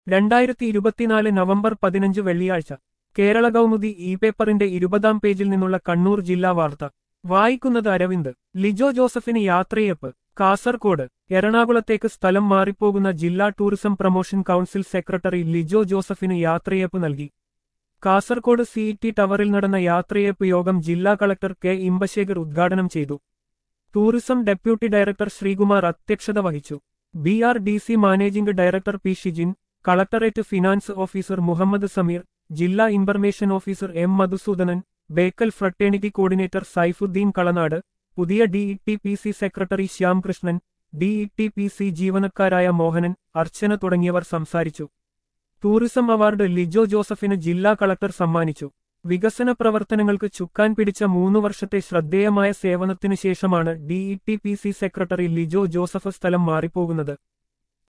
രണ്ടായിരത്തി ഇരുപത്തിനാല് നവംബർ പതിനഞ്ച് വെള്ളിയാഴ്ച കേരള കൗമുദി ഇ പേപ്പറിന്റെ ഇരുപതാം പേജിൽ നിന്നുള്ള കണ്ണൂർ ജില്ലാ വാർത്ത വായിക്കുന്നത് അരവിന്ദ് ലിജോ ജോസഫിന് യാത്രയപ്പ് കാസർകോട് എറണാകുളത്തേക്ക് സ്ഥലം മാറിപ്പോകുന്ന ജില്ലാ tourism promotion council secretary Lijo ജോസഫിന് യാത്രയപ്പ് നൽകി കാസർകോട് സിഇടി ടവറിൽ നടന്ന യാത്രയപ്പ് യോഗം ജില്ലാ കളക്ടർ കെ ഇമ്പശേഖർ ഉദ്ഘാടനം ചെയ്തു ടൂറിസം ഡെപ്യൂട്ടി ഡയറക്ടർ ശ്രീകുമാർ അധ്യക്ഷത വഹിച്ചു B R D C managing director P Shijin collectorate finance officer Muhammad Sameer ജില്ലാ information officer M Madhusoodanan Bekal fraternity coordinator Saifuddin Kalanad പുതിയ D E T P C secretary Shyamkrishnan D E T P C ജീവനക്കാരായ മോഹനൻ അർച്ചന തുടങ്ങിയവർ സംസാരിച്ചു ടൂറിസം അവാർഡ് ലിജോ ജോസഫിന് ജില്ലാ കളക്ടർ സമ്മാനിച്ചു വികസന പ്രവർത്തനങ്ങൾക്ക് ചുക്കാൻ പിടിച്ച മൂന്നു വർഷത്തെ ശ്രദ്ധേയമായ സേവനത്തിനു ശേഷമാണ് D E T P C secretary Lijo Joseph സ്ഥലം മാറിപ്പോകുന്നത്